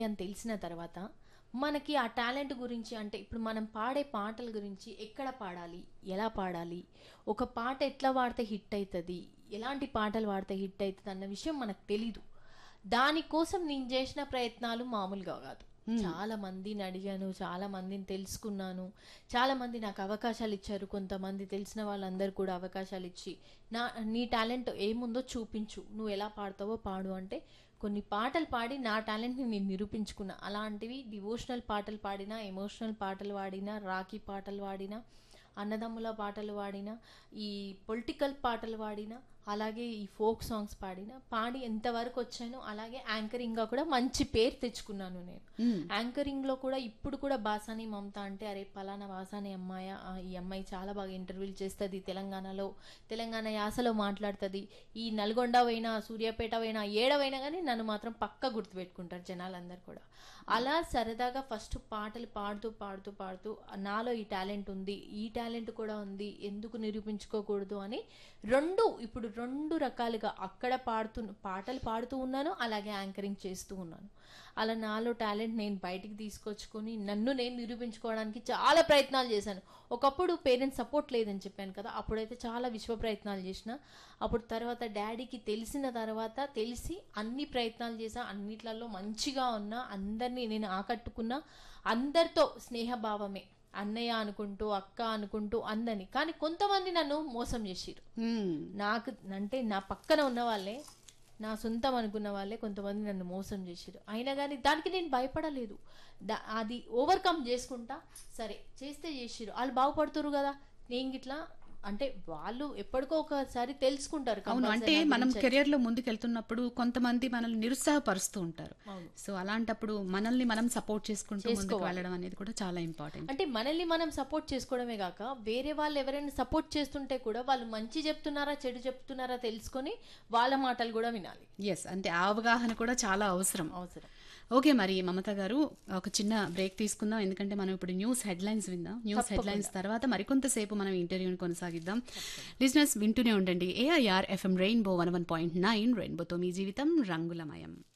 అని తెలిసిన తర్వాత మనకి ఆ టాలెంట్ గురించి అంటే ఇప్పుడు మనం పాడే పాటల గురించి ఎక్కడ పాడాలి ఎలా పాడాలి ఒక పాట ఎట్లా పాడితే హిట్ అవుతుంది ఎలాంటి పాటలు పాడితే హిట్ అవుతుంది అన్న విషయం మనకు తెలీదు దానికోసం నేను చేసిన ప్రయత్నాలు మామూలుగా కాదు చాలా మందిని అడిగాను చాలా మందిని తెలుసుకున్నాను చాలా మంది నాకు అవకాశాలు ఇచ్చారు కొంతమంది తెలిసిన వాళ్ళందరూ కూడా అవకాశాలు ఇచ్చి నా నీ టాలెంట్ ఏముందో చూపించు నువ్వు ఎలా పాడతావో పాడు అంటే కొన్ని పాటలు పాడి నా టాలెంట్ని నేను నిరూపించుకున్నా అలాంటివి డివోషనల్ పాటలు పాడినా ఎమోషనల్ పాటలు పాడినా రాఖీ పాటలు పాడినా అన్నదమ్ముల పాటలు పాడినా ఈ పొలిటికల్ పాటలు పాడినా అలాగే ఈ ఫోక్ సాంగ్స్ పాడినా పాడి ఎంతవరకు వచ్చానో అలాగే యాంకరింగ్గా కూడా మంచి పేరు తెచ్చుకున్నాను నేను యాంకరింగ్లో కూడా ఇప్పుడు కూడా బాసాని మమత అంటే అరే పలానా బాసాని అమ్మాయ ఆ, ఈ అమ్మాయి చాలా బాగా ఇంటర్వ్యూలు చేస్తుంది తెలంగాణలో తెలంగాణ యాసలో మాట్లాడుతుంది ఈ నల్గొండ పోయినా సూర్యాపేట పోయినా ఏడవైనా కానీ నన్ను మాత్రం పక్క గుర్తుపెట్టుకుంటారు జనాలందరూ కూడా అలా సరదాగా ఫస్ట్ పాటలు పాడుతూ పాడుతూ పాడుతూ నాలో ఈ టాలెంట్ ఉంది ఈ టాలెంట్ కూడా ఉంది ఎందుకు నిరూపించుకోకూడదు అని రెండు ఇప్పుడు రెండు రకాలుగా అక్కడ పాడుతూ పాటలు పాడుతూ ఉన్నాను అలాగే యాంకరింగ్ చేస్తూ ఉన్నాను అలా నాలో టాలెంట్ నేను బయటికి తీసుకొచ్చుకొని నన్ను నేను నిరూపించుకోవడానికి చాలా ప్రయత్నాలు చేశాను ఒకప్పుడు పేరెంట్స్ సపోర్ట్ లేదని చెప్పాను కదా అప్పుడైతే చాలా విశ్వ ప్రయత్నాలు చేసిన అప్పుడు తర్వాత డాడీకి తెలిసిన తర్వాత తెలిసి అన్ని ప్రయత్నాలు చేసా అన్నిట్లలో మంచిగా ఉన్నా అందరినీ నేను ఆకట్టుకున్నా అందరితో స్నేహభావమే అన్నయ్య అనుకుంటూ అక్క అనుకుంటూ అందని కానీ కొంతమంది నన్ను మోసం చేసిరు నాకు అంటే నా పక్కన ఉన్న వాళ్ళే నా సొంతం అనుకున్న వాళ్ళే కొంతమంది నన్ను మోసం చేసారు అయినా కానీ దానికి నేను భయపడలేదు దా- అది ఓవర్కమ్ చేసుకుంటా సరే చేస్తే చేసిరు వాళ్ళు బాగుపడుతురు కదా నేను గిట్లా అంటే వాళ్ళు ఎప్పటికో ఒకసారి తెలుసుకుంటారు అవును compulsory అంటే నా మనం గురించి. కెరియర్ లో ముందుకెళ్తున్నప్పుడు కొంతమంది మనల్ని నిరుత్సాహపరుస్తూ ఉంటారు అవును. సో అలాంటప్పుడు మనల్ని మనం సపోర్ట్ చేసుకుంటూ ముందుకు చేసుకోవాలి. వెళ్ళడం అనేది కూడా చాలా ఇంపార్టెంట్ అంటే మనల్ని మనం సపోర్ట్ చేసుకోవడమే కాక వేరే వాళ్ళు ఎవరైనా సపోర్ట్ చేస్తుంటే కూడా వాళ్ళు మంచి చెప్తున్నారా చెడు చెప్తున్నారా తెలుసుకొని వాళ్ళ మాటలు కూడా వినాలి ఎస్ అంటే ఆ అవగాహన కూడా చాలా అవసరం అవసరం ఓకే మరి మమత గారు ఒక చిన్న బ్రేక్ తీసుకుందాం ఎందుకంటే మనం ఇప్పుడు న్యూస్ హెడ్లైన్స్ విందాం న్యూస్ హెడ్లైన్స్ తర్వాత మరికొంతసేపు మనం ఇంటర్వ్యూని కొనసాగిద్దాం లిజినెస్ వింటూనే ఉండండి AIR FM rainbow one one point nine రెయిన్బోతో మీ జీవితం రంగులమయం